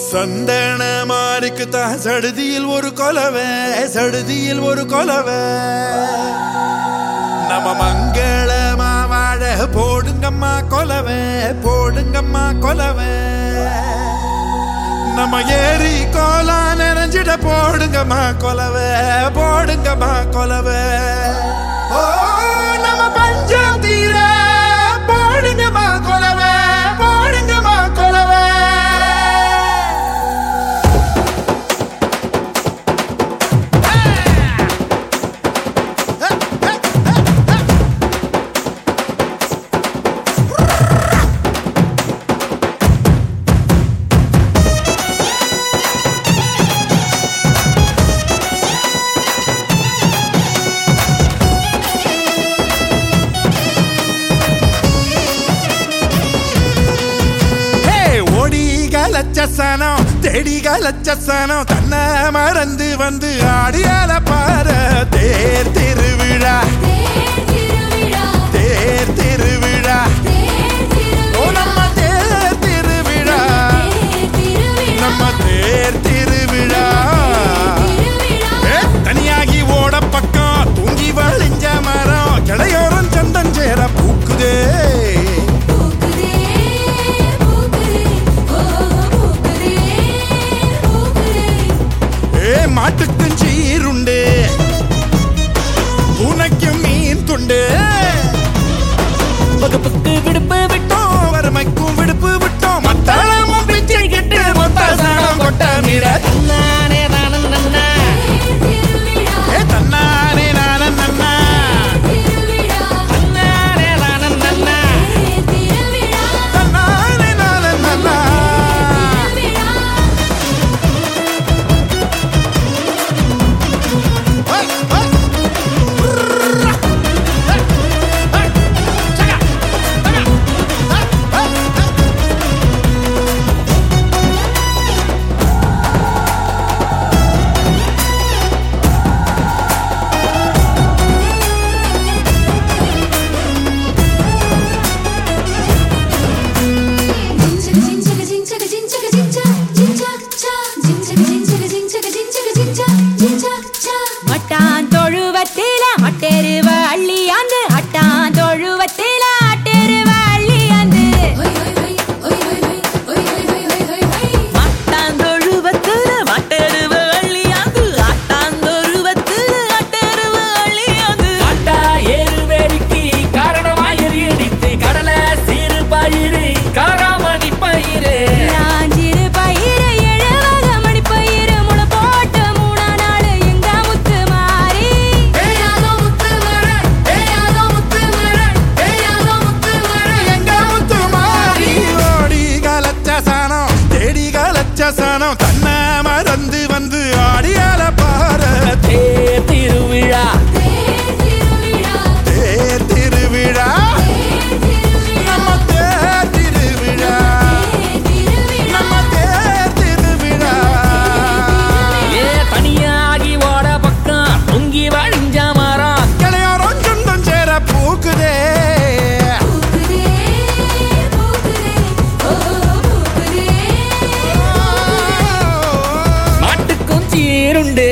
சந்தன மாறிக்கு தான் சடுதியில் ஒரு கொலவை சடுதியில் ஒரு கொலவை நம்ம மங்களமா வாழ போடுங்கம்மா கொலவை போடுங்கம்மா கொலவை நம்ம ஏரி கோலா நிறைஞ்சிட போடுங்கம்மா கொலவை போடுங்கம்மா கொலவை ஓ நம்ம பஞ்சம் தீர போடுங்கம்மா கொலவை போடுங்கம்மா கொலவை ஹே, ஓடி கலச்ச சனம் தேடி கலச்ச சனம் தன்னை மறந்து வந்து ஆடியால பாரு தேர் திருவிழா தேர் திருவிழா ஓ நம்ம தேர் திருவிழா நம்ம தேர் திருவிழா ஏ, தனியாகி ஓட பக்கம் தூங்கி வழிஞ்ச மரம் கிளையோரம் சந்தன் சேர பூக்குதே ஏ மாட்டுக்கும் சீருண்டு பூனைக்கும் மீன் துண்டு வகுப்புக்கு விடுப்பு விட்டோம் விட்டோம் வறுமைக்கும் விடுப்பு விட்டோம் மத்தாளமும் பிச்சை கெட்டு மொத்த சாணம் கொட்ட மீற நானே நானும் நன்னா ஏ தன்னானே நானன் நன்னா நானே நானும் நன்னா தன்னானே நானன் நன்னா ஹை, ஹை. புர்ரா. ஹை, ஹை. சகா. சகா. ஹை, ஹை, ஹை. மட்டான் தொழுவத்தில மட்டெருவ அள்ளியாந்து அட்டான் தொழுவத்தில அட்டெருவ அள்ளியாந்து மட்டாந்தொழுவத்துல மட்டெருவ அள்ளியாந்து ஆட்டாந்தொழுவத்துல அட்டெருவ அள்ளியாந்து ஆட்டா ஏறுவேடிக்கு காரணமாய் எரியடித்து கடலை சீறு பயிறு காராமணி பயிறு ராஞ்சிரு பயிறு எழுவக மணி பயிறு முளை போட்டு மூணா நாள் எங்க முத்து மாறி எங்க முத்து மாறி ஓடி கலச்ச சாணம் தேடி கலச்ச சாணம் தன்னை மறந்து வந்து ஆடியால பாரு தேர் திருவிழா தேர் திருவிழா நம்ம தேர் திருவிழா நம்ம தேர் திருவிழா ஏ தனியாகி ஓட பக்கம் பொங்கி வழிஞ்ச மரம் கிளையாரம் சொந்தம் சேர பூக்குதே மாட்டுக்கும் சீருண்டு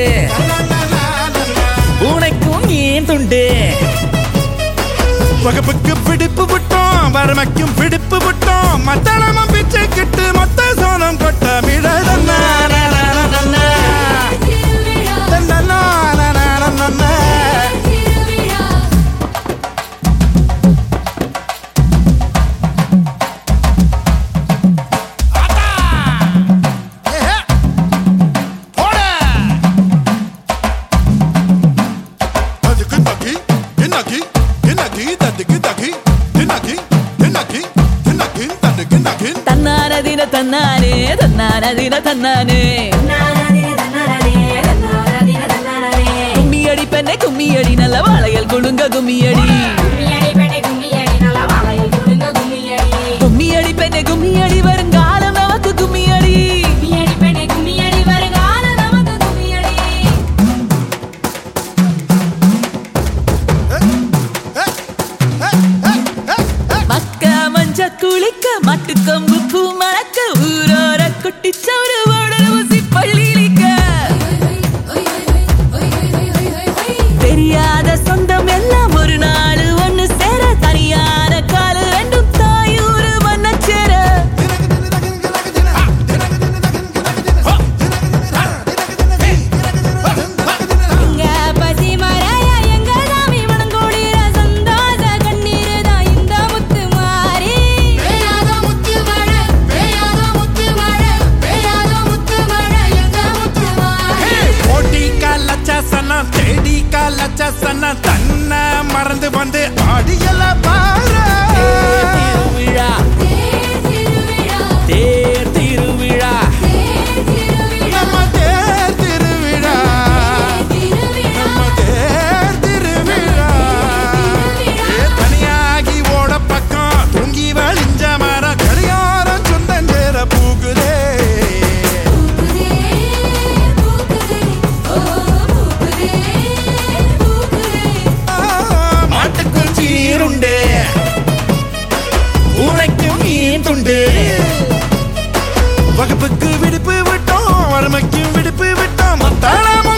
பூனைக்கும் மீன் துண்டு வகுப்புக்கு பிடிப்பு விட்டோம் வறுமைக்கும் பிடிப்பு விட்டோம் மத்தளமும் பிச்சை கிட்டு மொத்த சோனம் கொட்ட மிழதன்னா தன்னானதின தன்னானே தன்னானதின தன்னானே கும்மியடி பெண்ணே கும்மியடி நல்ல வாழையல் குழுங்க கும்மியடி கும்மியடி பெண்ணே கும்மியடி வருங்காலம் நமக்கு கும்மியடி மக்க மஞ்ச குளிக்க மாட்டுக்கொம்பு பூ மணக்க ஊரோர குட்டிச்சவரு ஓடர ஊசி பள்ளியிலிக்க தெரியாத சொந்தம் எல்லாம் ஒரு நாள் ஒண்ணு சேர தனியான காலு ரெண்டும் தாயூரு மன்ன சேர இங்க பசி மராயா எங்க சாமி மனங்கோடிர சந்தோஷ கண்ணீர் தான் இந்த முத்து மாறி பேயாத முத்து மழை பேயாத முத்து மழை பேயாத முத்து மழை எங்க முத்து மாறி ஓடி காலச்ச சனம் தேடி காலச்ச சனம் தன்னை மறந்து வந்து ஆடியல பாரு திருவிழா தேர் திருவிழா நம்ம தேர் திருவிழா நம்ம தேர் திருவிழா ஏ, தனியாகி ஓட பக்கம் தூங்கி வழிஞ்ச மரம் கடியாரம் சொந்தஞ்சேர பூகுதே மாட்டுக்கும் சீருண்டு ஊரைக்கும் மீன் துண்டு வகுப்புக்கு விடுப்பு விட்டோம் வறுமைக்கும் விடுப்பு விட்டோம் மத்தாளம்